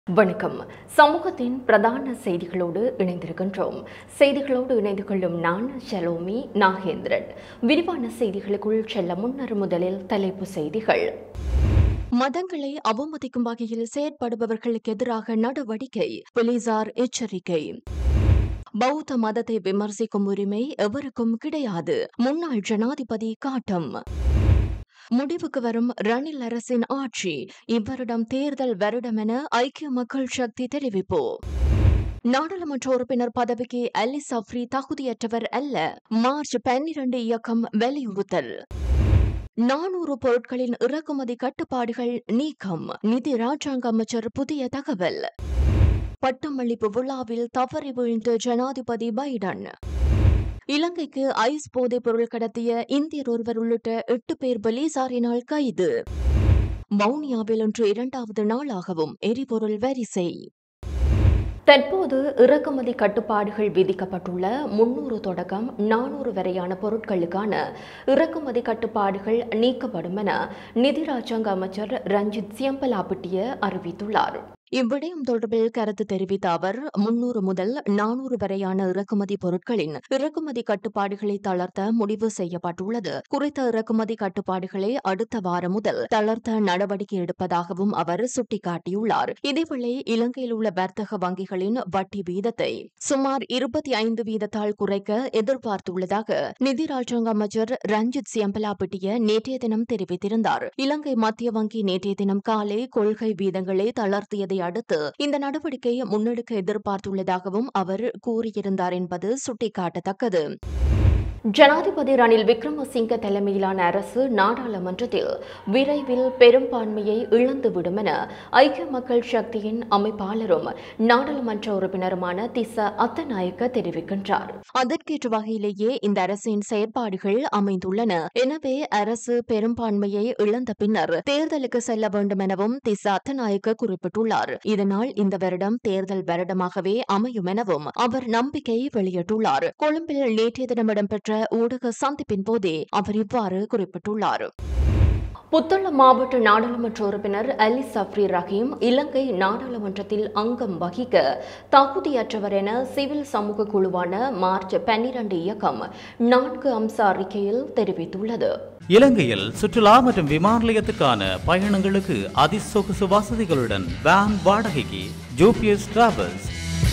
வணக்கம் சமூகத்தின் பிரதான செய்திகளோடு இணைந்திருக்கின்றோம் செய்திகளோடு இணைந்து கொள்ளும் நான் ஷலோமி நாகேந்திரன் விரிவான செய்திகளுக்குள் செல்ல முன்னர் முதலில் தலைப்பு செய்திகள் மதங்களை அவமதிக்கும் வகையில் செயற்படுபவர்களுக்கு எதிராக நடவடிக்கை போலீசார் எச்சரிக்கை பௌத்த மதத்தை விமர்சிக்கும் உரிமை எவருக்கும் கிடையாது முன்னாள் ஜனாதிபதி காட்டம் முடிவுக்கு வரும் ரணில் அரசின் ஆட்சி இவ்வருடம் தேர்தல் வருடம் என ஐக்கிய மக்கள் சக்தி தெரிவிப்பு நாடாளுமன்ற உறுப்பினர் பதவிக்கு அலி சஃப்ரி தகுதியற்றவர் அல்ல மார்ச் பன்னிரண்டு இயக்கம் வலியுறுத்தல் நானூறு பொருட்களின் இறக்குமதி கட்டுப்பாடுகள் நீக்கம் நிதி ராஜாங்க அமைச்சர் புதிய தகவல் பட்டமளிப்பு விழாவில் தவறி வீழ்ந்த ஜனாதிபதி பைடன் இலங்கைக்கு ஐஸ் போதைப் பொருள் கடத்திய இந்தியர் ஒருவர் உள்ளிட்ட எட்டு பேர் போலீசாரினால் கைது வவுனியாவில் இன்று இரண்டாவது நாளாகவும் எரிபொருள் வரிசை தற்போது இறக்குமதி கட்டுப்பாடுகள் விதிக்கப்பட்டுள்ள முன்னூறு தொடக்கம் நானூறு வரையான பொருட்களுக்கான இறக்குமதி கட்டுப்பாடுகள் நீக்கப்படும் என நிதி ராஜாங்க அமைச்சர் ரஞ்சித் சியம்பலாபிட்டிய அறிவித்துள்ளார் இவ்விடயம் தொடர்பில் கருத்து தெரிவித்த அவர் முன்னூறு முதல் நானூறு வரையான இறக்குமதி பொருட்களின் இறக்குமதி கட்டுப்பாடுகளை தளர்த்த முடிவு செய்யப்பட்டுள்ளது குறித்த இறக்குமதி கட்டுப்பாடுகளை அடுத்த வாரம் முதல் தளர்த்த நடவடிக்கை எடுப்பதாகவும் அவர் சுட்டிக்காட்டியுள்ளார் இதேவேளை இலங்கையில் உள்ள வர்த்தக வங்கிகளின் வட்டி வீதத்தை சுமார் இருபத்தி ஐந்து வீதத்தால் குறைக்க எதிர்பார்த்துள்ளதாக நிதி ராஜாங்க அமைச்சர் ரஞ்சித் சியம்பலாபிட்டிய நேற்றைய தினம் தெரிவித்திருந்தார் இலங்கை மத்திய வங்கி நேற்றைய தினம் காலை கொள்கை வீதங்களை தளர்த்தியதை அடுத்து இந்த நடவடிக்கை முன்னெடுக்க எதிர்பார்த்துள்ளதாகவும் அவர் கூறியிருந்தார் என்பது சுட்டிக்காட்டத்தக்கது ஜனாதிபதி ரணில் விக்ரமசிங்க தலைமையிலான அரசு நாடாளுமன்றத்தில் விரைவில் பெரும்பான்மையை இழந்துவிடும் என ஐக்கிய மக்கள் சக்தியின் அமைப்பாளரும் நாடாளுமன்ற உறுப்பினருமான திச அத்தநாயக்க தெரிவிக்கின்றார் அதற்கேற்ற வகையிலேயே இந்த அரசின் செயற்பாடுகள் அமைந்துள்ளன எனவே அரசு பெரும்பான்மையை இழந்த பின்னர் தேர்தலுக்கு செல்ல வேண்டும் எனவும் திச அத்தநாயக்க குறிப்பிட்டுள்ளார் இதனால் இந்த வருடம் தேர்தல் வருடமாகவே அமையும் எனவும் அவர் நம்பிக்கை வெளியிட்டுள்ளார் கொழும்பில் நேற்றைய தினம் இடம்பெற்ற ஊடக சந்திப்பின் போதே அவர் இவ்வாறு குறிப்பிட்டுள்ளார் புத்தளம் மாவட்ட நாடாளுமன்ற உறுப்பினர் அலி சஃப்ரி ரஹீம் இலங்கை நாடாளுமன்றத்தில் அங்கம் வகிக்க தகுதியற்றவர் என சிவில் சமூக குழுவான மார்ச் பன்னிரண்டு இயக்கம் நான்கு அம்ச அறிக்கையில் தெரிவித்துள்ளது இலங்கையில் சுற்றுலா மற்றும் விமான நிலையத்துக்கான பயணங்களுக்கு அதிசொகுசு வசதிகளுடன் வேன் வாடகைக்கு ஜூபிஎஸ் டிராவல்ஸ்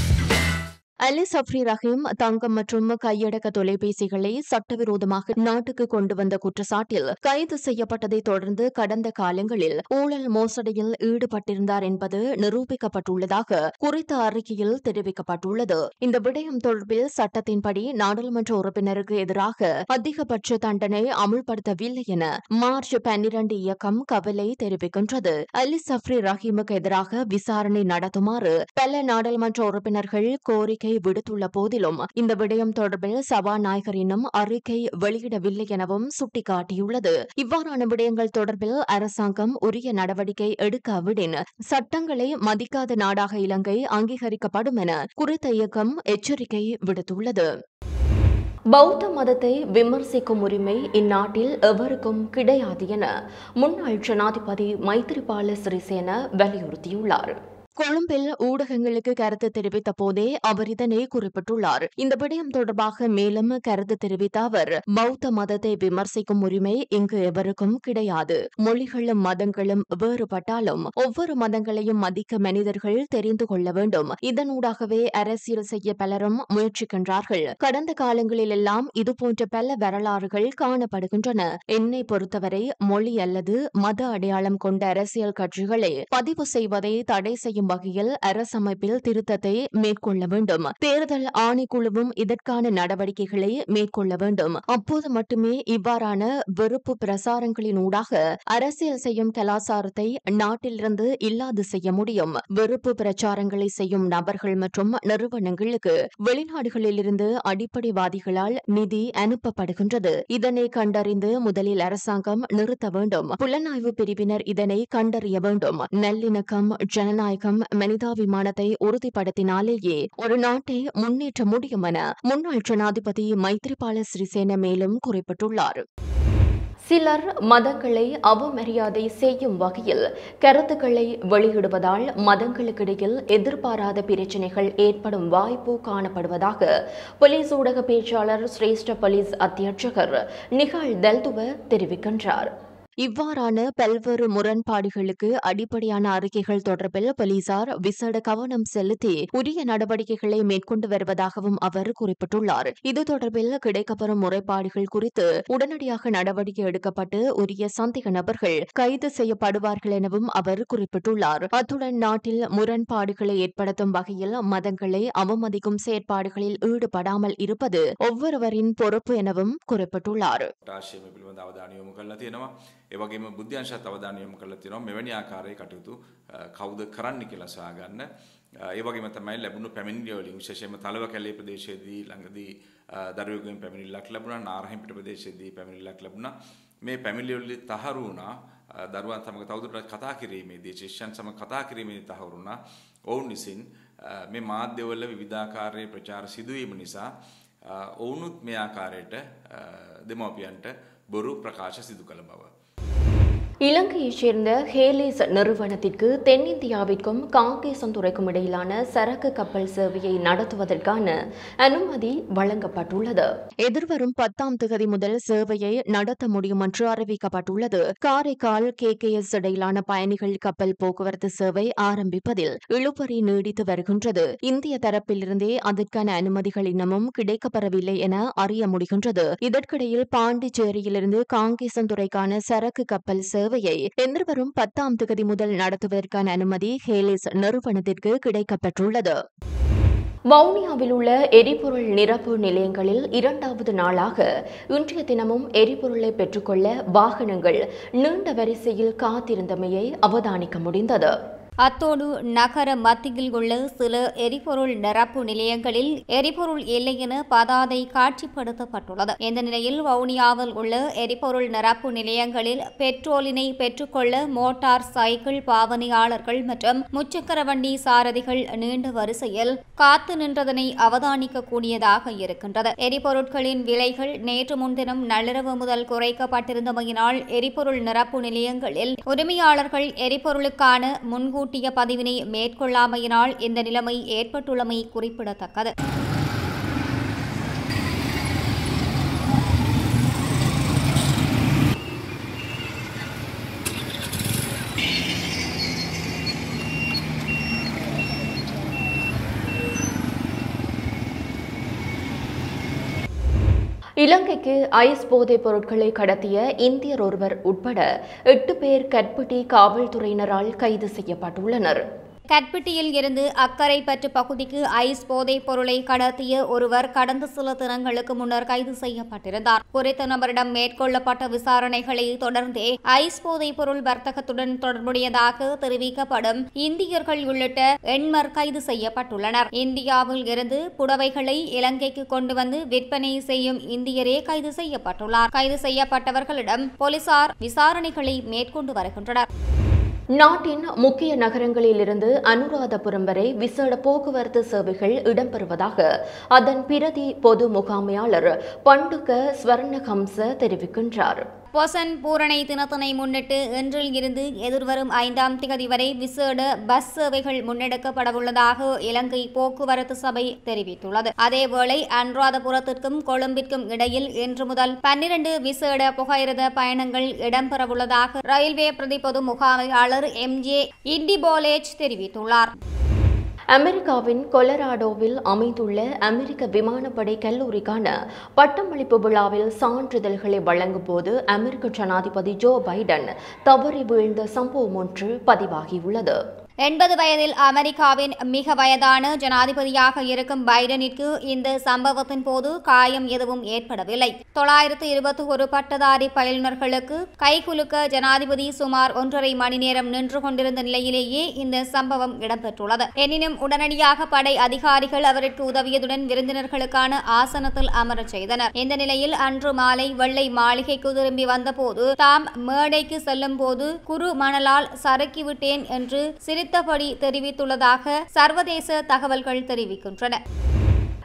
அலி சஃப்ரி ரஹீம் தங்கம் மற்றும் கையடக்க தொலைபேசிகளை சட்டவிரோதமாக நாட்டுக்கு கொண்டு வந்த குற்றச்சாட்டில் கைது செய்யப்பட்டதை தொடர்ந்து கடந்த காலங்களில் ஊழல் மோசடியில் ஈடுபட்டிருந்தார் என்பது நிரூபிக்கப்பட்டுள்ளதாக குறித்த அறிக்கையில் தெரிவிக்கப்பட்டுள்ளது இந்த விடயம் தொடர்பில் சட்டத்தின்படி நாடாளுமன்ற உறுப்பினருக்கு எதிராக அதிகபட்ச தண்டனை அமுல்படுத்தவில்லை என மார்ச் பன்னிரண்டு இயக்கம் கவலை தெரிவிக்கின்றது அலி சஃப்ரி ரஹீமுக்கு எதிராக விசாரணை நடத்துமாறு பல நாடாளுமன்ற உறுப்பினர்கள் கோரிக்கை அறிக்கை விடுத்துள்ள போதிலும் இந்த விடயம் தொடர்பில் சபாநாயகர் இன்னும் அறிக்கை வெளியிடவில்லை எனவும் சுட்டிக்காட்டியுள்ளது இவ்வாறான விடயங்கள் தொடர்பில் அரசாங்கம் உரிய நடவடிக்கை எடுக்காவிடின் சட்டங்களை மதிக்காத நாடாக இலங்கை அங்கீகரிக்கப்படும் என குறித்த இயக்கம் எச்சரிக்கை விடுத்துள்ளது பௌத்த மதத்தை விமர்சிக்கும் உரிமை இந்நாட்டில் எவருக்கும் கிடையாது என முன்னாள் ஜனாதிபதி மைத்திரிபால சிறிசேன வலியுறுத்தியுள்ளார் கொழும்பில் ஊடகங்களுக்கு கருத்து தெரிவித்த போதே அவர் இதனை குறிப்பிட்டுள்ளார் இந்த விடயம் தொடர்பாக மேலும் கருத்து தெரிவித்த அவர் பௌத்த மதத்தை விமர்சிக்கும் உரிமை இங்கு எவருக்கும் கிடையாது மொழிகளும் மதங்களும் வேறுபட்டாலும் ஒவ்வொரு மதங்களையும் மதிக்க மனிதர்கள் தெரிந்து கொள்ள வேண்டும் இதனூடாகவே அரசியல் செய்ய பலரும் முயற்சிக்கின்றார்கள் கடந்த காலங்களில் எல்லாம் இதுபோன்ற பல வரலாறுகள் காணப்படுகின்றன என்னை பொறுத்தவரை மொழி அல்லது மத அடையாளம் கொண்ட அரசியல் கட்சிகளை பதிவு செய்வதை தடை செய்யும் வகையில் அரசமைப்பில் திருத்தத்தை மேற்கொள்ள வேண்டும் தேர்தல் ஆணைக்குழுவும் இதற்கான நடவடிக்கைகளை மேற்கொள்ள வேண்டும் அப்போது மட்டுமே இவ்வாறான வெறுப்பு பிரசாரங்களின் ஊடாக அரசியல் செய்யும் கலாச்சாரத்தை நாட்டிலிருந்து இல்லாது செய்ய முடியும் வெறுப்பு பிரச்சாரங்களை செய்யும் நபர்கள் மற்றும் நிறுவனங்களுக்கு வெளிநாடுகளிலிருந்து அடிப்படைவாதிகளால் நிதி அனுப்பப்படுகின்றது இதனை கண்டறிந்து முதலில் அரசாங்கம் நிறுத்த வேண்டும் புலனாய்வு பிரிவினர் இதனை கண்டறிய வேண்டும் நல்லிணக்கம் ஜனநாயகம் மனிதாபிமானத்தை உறுதிப்படுத்தினாலேயே ஒரு நாட்டை முன்னேற்ற முடியும் என முன்னாள் ஜனாதிபதி மைத்ரிபால சிறிசேன மேலும் குறிப்பிட்டுள்ளார் சிலர் மதங்களை அவமரியாதை செய்யும் வகையில் கருத்துக்களை வெளியிடுவதால் மதங்களுக்கிடையில் எதிர்பாராத பிரச்சினைகள் ஏற்படும் வாய்ப்பு காணப்படுவதாக போலீஸ் ஊடக பேச்சாளர் சிரேஷ்ட போலீஸ் அத்தியட்சகர் நிகால் தல்துவ தெரிவிக்கின்றார் இவ்வாறான பல்வேறு முரண்பாடுகளுக்கு அடிப்படையான அறிக்கைகள் தொடர்பில் போலீசார் விசேட கவனம் செலுத்தி உரிய நடவடிக்கைகளை மேற்கொண்டு வருவதாகவும் அவர் குறிப்பிட்டுள்ளார் இது தொடர்பில் கிடைக்கப்பெறும் முறைப்பாடுகள் குறித்து உடனடியாக நடவடிக்கை எடுக்கப்பட்டு உரிய சந்தேக நபர்கள் கைது செய்யப்படுவார்கள் எனவும் அவர் குறிப்பிட்டுள்ளார் அத்துடன் நாட்டில் முரண்பாடுகளை ஏற்படுத்தும் வகையில் மதங்களை அவமதிக்கும் செயற்பாடுகளில் ஈடுபடாமல் இருப்பது ஒவ்வொருவரின் பொறுப்பு எனவும் குறிப்பிட்டுள்ளார் රාශයම පිළිබඳ අවධානය යොමු කරලා තියෙනවා. ඒ වගේම බුද්ධ්‍යංශත් අවධානය යොමු කරලා තියෙනවා මෙවැනි ආකාරයේ කටයුතු අ, කවුද කරන්න කියලා සොයාගන්න. අ, ඒ වගේම තමයි ලැබුණු පැමිණිලි වලින් විශේෂයෙන්ම තලව කැලේ ප්‍රදේශයේදී ළඟදී අ, දරුවෙකුගෙන් පැමිණිල්ලක් ලැබුණා නාරහෙම්පිට ප්‍රදේශයේදී පැමිණිල්ලක් ලැබුණා. මේ පැමිණිලි වලදී තහවුරු වුණා අ, දරුවන් සමග තවදුරටත් කතා කිරීමේදී ශිෂ්‍යයන් සමග කතා කිරීමේදී තහවුරු වුණා. ඔවුන් විසින් අ, මේ මාධ්‍යවල විවිධාකාරයේ ප්‍රචාර සිදුවීම නිසා අ, ඔවුනුත් මේ ආකාරයට අ, දෙමව්පියන්ට බොරු ප්‍රකාශ සිදු කළ බව. இலங்கையைச் சேர்ந்த ஹேலிஸ் நிறுவனத்திற்கு தென்னிந்தியாவிற்கும் காங்கேசந்துறைக்கும் இடையிலான சரக்கு கப்பல் சேவையை நடத்துவதற்கான அனுமதி வழங்கப்பட்டுள்ளது எதிர்வரும் பத்தாம் தேதி முதல் சேவையை நடத்த முடியும் என்று அறிவிக்கப்பட்டுள்ளது காரைக்கால் கே கே எஸ் இடையிலான பயணிகள் கப்பல் போக்குவரத்து சேவை ஆரம்பிப்பதில் இழுபறி நீடித்து வருகின்றது இந்திய தரப்பிலிருந்தே அதற்கான அனுமதிகள் இன்னமும் கிடைக்கப்பெறவில்லை என அறிய முடிகின்றது இதற்கிடையில் பாண்டிச்சேரியிலிருந்து காங்கேசந்துறைக்கான சரக்கு கப்பல் சேவையை எதிர்வரும் பத்தாம் தேதி முதல் நடத்துவதற்கான அனுமதி ஹேலிஸ் நிறுவனத்திற்கு கிடைக்கப்பெற்றுள்ளது வவுனியாவில் உள்ள எரிபொருள் நிரப்பு நிலையங்களில் இரண்டாவது நாளாக இன்றைய தினமும் எரிபொருளை பெற்றுக்கொள்ள வாகனங்கள் நீண்ட வரிசையில் காத்திருந்தமையை அவதானிக்க முடிந்தது அத்தோடு நகர மத்தியில் உள்ள சில எரிபொருள் நிரப்பு நிலையங்களில் எரிபொருள் இல்லை என பதாதை காட்சிப்படுத்தப்பட்டுள்ளது இந்த நிலையில் வவுனியாவில் உள்ள எரிபொருள் நிரப்பு நிலையங்களில் பெட்ரோலினை பெற்றுக்கொள்ள மோட்டார் சைக்கிள் பாவனையாளர்கள் மற்றும் முச்சக்கர வண்டி சாரதிகள் நீண்ட வரிசையில் காத்து நின்றதனை அவதானிக்க கூடியதாக இருக்கின்றது எரிபொருட்களின் விலைகள் நேற்று முன்தினம் நள்ளிரவு முதல் குறைக்கப்பட்டிருந்தமையினால் எரிபொருள் நிரப்பு நிலையங்களில் உரிமையாளர்கள் எரிபொருளுக்கான முன்கூட்டிய பதிவினை மேற்கொள்ளாமையினால் இந்த நிலைமை ஏற்பட்டுள்ளமை குறிப்பிடத்தக்கது இலங்கைக்கு ஐஸ் போதைப் பொருட்களை கடத்திய இந்தியர் ஒருவர் உட்பட எட்டு பேர் கட்பட்டி காவல்துறையினரால் கைது செய்யப்பட்டுள்ளனர் கட்பிட்டியில் இருந்து அக்கரைப்பற்று பகுதிக்கு ஐஸ் போதைப் பொருளை கடத்திய ஒருவர் கடந்த சில தினங்களுக்கு முன்னர் கைது செய்யப்பட்டிருந்தார் குறித்த நபரிடம் மேற்கொள்ளப்பட்ட விசாரணைகளை தொடர்ந்தே ஐஸ் போதைப் பொருள் வர்த்தகத்துடன் தொடர்புடையதாக தெரிவிக்கப்படும் இந்தியர்கள் உள்ளிட்ட எண்மர் கைது செய்யப்பட்டுள்ளனர் இந்தியாவில் இருந்து புடவைகளை இலங்கைக்கு கொண்டு வந்து விற்பனை செய்யும் இந்தியரே கைது செய்யப்பட்டுள்ளார் கைது செய்யப்பட்டவர்களிடம் போலீசார் விசாரணைகளை மேற்கொண்டு வருகின்றனர் நாட்டின் முக்கிய நகரங்களிலிருந்து அனுராதபுரம் வரை விசேட போக்குவரத்து சேவைகள் இடம்பெறுவதாக அதன் பிரதி பொது முகாமையாளர் பண்டுக ஸ்வர்ணஹம்ச தெரிவிக்கின்றார் பொசன் பூரணை தினத்தினை முன்னிட்டு இன்றில் இருந்து எதிர்வரும் ஐந்தாம் திகதி வரை விசேட பஸ் சேவைகள் முன்னெடுக்கப்படவுள்ளதாக இலங்கை போக்குவரத்து சபை தெரிவித்துள்ளது அதேவேளை அனுராதபுரத்திற்கும் கொழும்பிற்கும் இடையில் இன்று முதல் பன்னிரண்டு விசேட புகையிரத பயணங்கள் இடம்பெறவுள்ளதாக ரயில்வே பிரதி பொது முகாமையாளர் எம் ஜே இண்டிபோலேஜ் தெரிவித்துள்ளார் அமெரிக்காவின் கொலராடோவில் அமைந்துள்ள அமெரிக்க விமானப்படை கல்லூரிக்கான பட்டமளிப்பு விழாவில் சான்றிதழ்களை வழங்கும் போது அமெரிக்க ஜனாதிபதி ஜோ பைடன் தவறி வீழ்ந்த சம்பவம் ஒன்று பதிவாகியுள்ளது எண்பது வயதில் அமெரிக்காவின் மிக வயதான ஜனாதிபதியாக இருக்கும் பைடனிற்கு இந்த சம்பவத்தின் போது காயம் எதுவும் ஏற்படவில்லை தொள்ளாயிரத்து இருபத்தி ஒரு பட்டதாரி பயிலுநர்களுக்கு கைகுலுக்க ஜனாதிபதி சுமார் ஒன்றரை மணி நேரம் நின்று கொண்டிருந்த நிலையிலேயே இந்த சம்பவம் இடம்பெற்றுள்ளது எனினும் உடனடியாக படை அதிகாரிகள் அவருக்கு உதவியதுடன் விருந்தினர்களுக்கான ஆசனத்தில் அமரச் செய்தனர் இந்த நிலையில் அன்று மாலை வெள்ளை மாளிகைக்கு திரும்பி வந்தபோது தாம் மேடைக்கு செல்லும் போது குறு மணலால் சறுக்கிவிட்டேன் என்று சிரித்தபடி தெரிவித்துள்ளதாக சர்வதேச தகவல்கள் தெரிவிக்கின்றன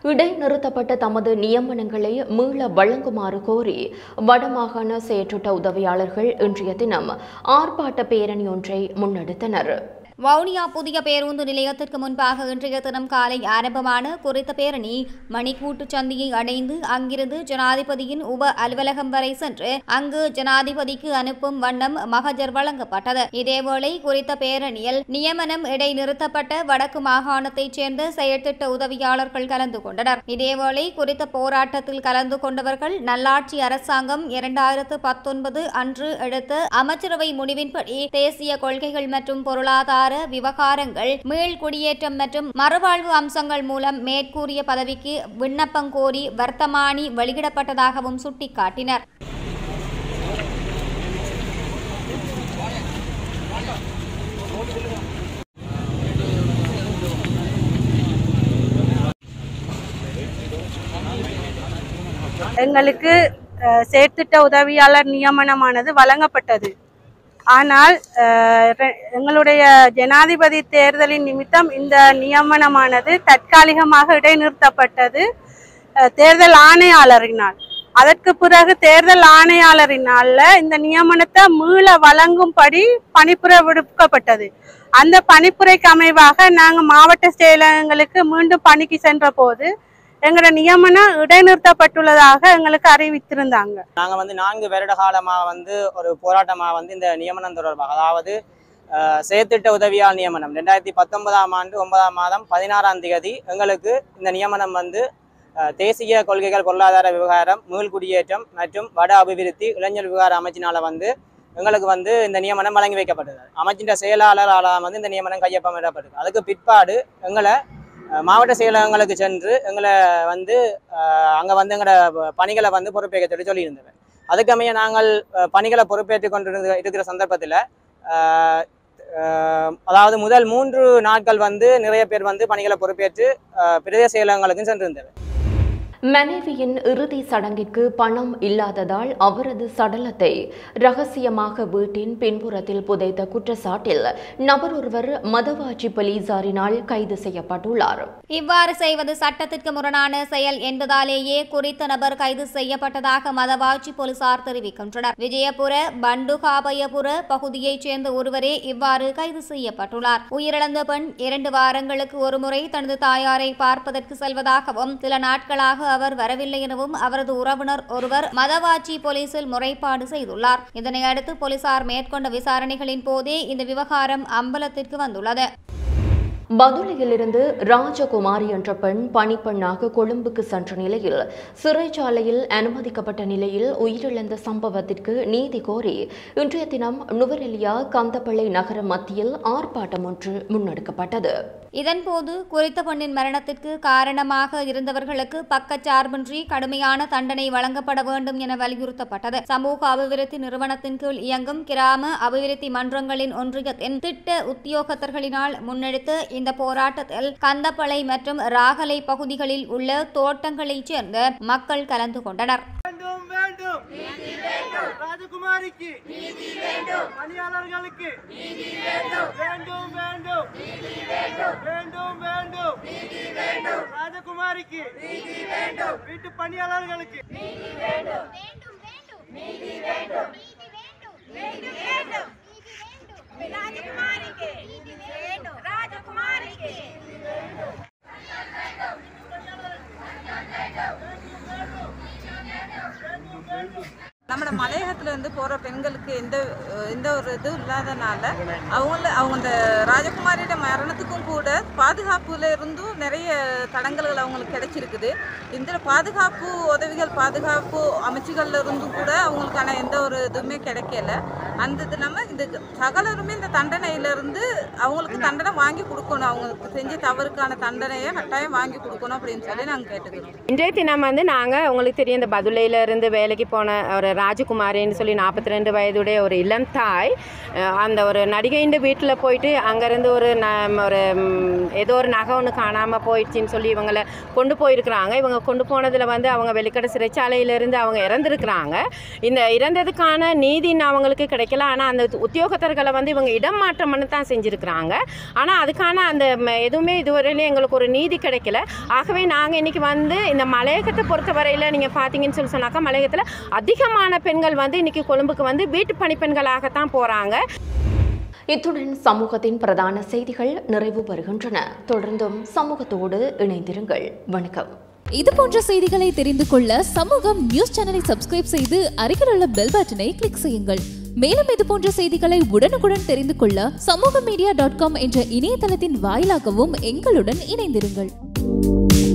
இடைநிறுத்தப்பட்ட தமது நியமனங்களை மீள வழங்குமாறு கோரி வடமாகாண செயற்றுட்ட உதவியாளர்கள் இன்றைய தினம் ஆர்ப்பாட்ட பேரணி ஒன்றை முன்னெடுத்தனர் வவுனியா புதிய பேருந்து நிலையத்திற்கு முன்பாக இன்றைய தினம் காலை ஆரம்பமான குறித்த பேரணி மணிக்கூட்டு சந்தியை அடைந்து அங்கிருந்து ஜனாதிபதியின் உப அலுவலகம் வரை சென்று அங்கு ஜனாதிபதிக்கு அனுப்பும் வண்ணம் மகஜர் வழங்கப்பட்டது இதேவேளை குறித்த பேரணியில் நியமனம் இடைநிறுத்தப்பட்ட வடக்கு மாகாணத்தைச் சேர்ந்த செயற்திட்ட உதவியாளர்கள் கலந்து கொண்டனர் இதேவேளை குறித்த போராட்டத்தில் கலந்து கொண்டவர்கள் நல்லாட்சி அரசாங்கம் இரண்டாயிரத்து பத்தொன்பது அன்று எடுத்த அமைச்சரவை முடிவின்படி தேசிய கொள்கைகள் மற்றும் பொருளாதார விவகாரங்கள் மீள் குடியேற்றம் மற்றும் மறுவாழ்வு அம்சங்கள் மூலம் மேற்கூறிய பதவிக்கு விண்ணப்பம் கோரி வர்த்தமானி வெளியிடப்பட்டதாகவும் சுட்டிக்காட்டினர் எங்களுக்கு அஹ், செயற்திட்ட உதவியாளர் நியமனமானது வழங்கப்பட்டது ஆனால் அஹ், ரெ- எங்களுடைய ஜனாதிபதி தேர்தலின் நிமித்தம் இந்த நியமனமானது தற்காலிகமாக இடைநிறுத்தப்பட்டது அஹ், தேர்தல் ஆணையாளரினால் அதற்கு பிறகு தேர்தல் ஆணையாளரினால இந்த நியமனத்தை மீள வழங்கும்படி பணிப்புரை விடுக்கப்பட்டது அந்த பணிப்புரைக்கு அமைவாக நாங்கள் மாவட்ட செயலகங்களுக்கு மீண்டும் பணிக்கு சென்ற போது எங்களோட நியமனம் இடைநிறுத்தப்பட்டுள்ளதாக எங்களுக்கு அறிவித்திருந்தாங்க நாங்கள் வந்து நான்கு வருட காலமாக வந்து ஒரு போராட்டமாக வந்து இந்த நியமனம் தொடர்பாக அதாவது அஹ், செயற்திட்ட உதவியாளர் நியமனம் ரெண்டாயிரத்தி பத்தொன்பதாம் ஆண்டு ஒன்பதாம் மாதம் பதினாறாம் தேதி எங்களுக்கு இந்த நியமனம் வந்து அஹ், தேசிய கொள்கைகள் பொருளாதார விவகாரம் மீள்குடியேற்றம் மற்றும் வட அபிவிருத்தி இளைஞர் விவகார அமைச்சினால வந்து எங்களுக்கு வந்து இந்த நியமனம் வழங்கி வைக்கப்பட்டது அமைச்சின் செயலாளரால் வந்து இந்த நியமனம் கையொப்பமிடப்பட்டது அதுக்கு பிற்பாடு எங்களை அஹ், மாவட்ட செயலகங்களுக்கு சென்று எங்களை வந்து அங்கே வந்து எங்களோட பணிகளை வந்து பொறுப்பேற்க சொல்லி சொல்லியிருந்தவர் அதுக்கமைய நாங்கள் அஹ், பணிகளை பொறுப்பேற்றுக் கொண்டிருந்த இருக்கிற சந்தர்ப்பத்தில் அதாவது முதல் மூன்று நாட்கள் வந்து நிறைய பேர் வந்து பணிகளை பொறுப்பேற்று அஹ், பிரதேச செயலகங்களுக்கும் சென்றிருந்தவர் மனைவியின் இறுதி சடங்கிற்கு பணம் இல்லாததால் அவரது சடலத்தை ரகசியமாக வீட்டின் பின்புறத்தில் புதைத்த குற்றச்சாட்டில் நபர் ஒருவர் மதவாச்சி போலீசாரினால் கைது செய்யப்பட்டுள்ளார் இவ்வாறு செய்வது சட்டத்திற்கு முரணான செயல் என்பதாலேயே குறித்த நபர் கைது செய்யப்பட்டதாக மதவாச்சி போலீசார் தெரிவிக்கின்றனர் விஜயபுர பண்டுகாபயபுர பகுதியைச் சேர்ந்த ஒருவரே இவ்வாறு கைது செய்யப்பட்டுள்ளார் உயிரிழந்த பெண் இரண்டு வாரங்களுக்கு ஒருமுறை தனது தாயாரை பார்ப்பதற்கு செல்வதாகவும் சில நாட்களாக அவர் வரவில்லை எனவும் அவரது உறவினர் ஒருவர் மதவாச்சி போலீசில் முறைப்பாடு செய்துள்ளார் இதனை அடுத்து போலீசார் மேற்கொண்ட விசாரணைகளின் போதே இந்த விவகாரம் அம்பலத்திற்கு வந்துள்ளது பதுளையிலிருந்து ராஜகுமாரி என்ற பெண் பணிப்பெண்ணாக கொழும்புக்கு சென்ற நிலையில் சிறைச்சாலையில் அனுமதிக்கப்பட்ட நிலையில் உயிரிழந்த சம்பவத்திற்கு நீதி கோரி இன்றைய தினம் நுவரெலியா கந்தப்பள்ளை நகர மத்தியில் ஆர்ப்பாட்டம் ஒன்று முன்னெடுக்கப்பட்டது இதன்போது குறித்த பெண்ணின் மரணத்திற்கு காரணமாக இருந்தவர்களுக்கு பக்கச்சார்பின்றி கடுமையான தண்டனை வழங்கப்பட வேண்டும் என வலியுறுத்தப்பட்டது சமூக அபிவிருத்தி நிறுவனத்தின் கீழ் இயங்கும் கிராம அபிவிருத்தி மன்றங்களின் ஒன்றியத்தின் திட்ட உத்தியோகத்தர்களினால் முன்னெடுத்த இந்த போராட்டத்தில் கந்தப்பளை மற்றும் ராகலை பகுதிகளில் உள்ள தோட்டங்களைச் சேர்ந்த மக்கள் கலந்து கொண்டனர் வேண்டும் வேண்டும் நீதி வேண்டும் ராஜகுமாரிக்கு நீதி வேண்டும் பணியாளர்களுக்கு நீதி வேண்டும் வேண்டும் வேண்டும் நீதி வேண்டும் வேண்டும் வேண்டும் நீதி வேண்டும் ராஜகுமாரிக்கு நீதி வேண்டும் வீட்டு பணியாளர்களுக்கு நீதி வேண்டும் வேண்டும் வேண்டும் நீதி வேண்டும் நீதி வேண்டும் நீதி வேண்டும் நீதி வேண்டும் ராஜகுமாரிக்கு நீதி வேண்டும் ராஜகுமாரிக்கு நம்மளோட மலையகத்துல இருந்து போற பெண்களுக்கு எந்த அஹ், எந்த ஒரு இதுவும் இல்லாதனால அவங்கள அவங்க இந்த ராஜகுமாரியோட மரணத்துக்கும் கூட பாதுகாப்புல இருந்தும் நிறைய தடங்கல்கள் அவங்களுக்கு கிடைச்சிருக்குது இந்த பாதுகாப்பு உதவிகள் பாதுகாப்பு அமைச்சுகள்ல இருந்தும் கூட அவங்களுக்கான எந்த ஒரு இதுவுமே கிடைக்கல அந்த இது இல்லாம இந்த சகலருமே இந்த தண்டனையில இருந்து அவங்களுக்கு தண்டனை வாங்கி கொடுக்கணும் அவங்களுக்கு செஞ்ச தவறுக்கான தண்டனையை கட்டாயம் வாங்கி கொடுக்கணும் அப்படின்னு சொல்லி நாங்க கேட்டுக்கிறோம் இன்றைய தினம் வந்து நாங்கள் உங்களுக்கு தெரியும் இந்த பதுளையில இருந்து வேலைக்கு போன ஒரு ராஜகுமாரின்னு சொல்லி நாற்பத்தி ரெண்டு வயதுடைய ஒரு இளம் தாய் அஹ் அந்த ஒரு நடிகையின் வீட்டில் போயிட்டு அங்கேருந்து ஒரு ந ஒரு ம், ஏதோ ஒரு நகை ஒன்று காணாமல் போயிடுச்சின்னு சொல்லி இவங்களை கொண்டு போயிருக்கிறாங்க இவங்க கொண்டு போனதில் வந்து அவங்க வெளிக்கடை சிறைச்சாலையிலேருந்து அவங்க இறந்துருக்கிறாங்க இந்த இறந்ததுக்கான நீதி இன்னும் அவங்களுக்கு கிடை கிடைக்கல ஆனால் அந்த உத்தியோகத்தர்களை வந்து இவங்க இடம் மாற்றம் பண்ணி தான் செஞ்சுருக்கிறாங்க ஆனால் அதுக்கான அந்த ம- எதுவுமே இதுவரையிலும் எங்களுக்கு ஒரு நீதி கிடைக்கல ஆகவே நாங்கள் இன்றைக்கி வந்து இந்த மலையகத்தை பொறுத்தவரையில் நீங்கள் பார்த்தீங்கன்னு சொல்லி சொன்னாக்கா மலையகத்தில் அதிகமான பெண்கள் வந்து இன்றைக்கி கொழும்புக்கு வந்து வீட்டு பணிப்பெண்களாகத்தான் போகிறாங்க இத்துடன் சமூகத்தின் பிரதான செய்திகள் நிறைவு பெறுகின்றன தொடர்ந்தும் சமூகத்தோடு இணைந்திருங்கள் வணக்கம் இது போன்ற செய்திகளை தெரிந்து கொள்ள சமூகம் நியூஸ் சேனலை சப்ஸ்கிரைப் செய்து அருகில் உள்ள பெல் பட்டனை கிளிக் செய்யுங்கள் மேலும் இது போன்ற செய்திகளை உடனுக்குடன் தெரிந்து கொள்ள சமூக மீடியா டாட் காம் என்ற இணையதளத்தின் வாயிலாகவும் எங்களுடன் இணைந்திருங்கள்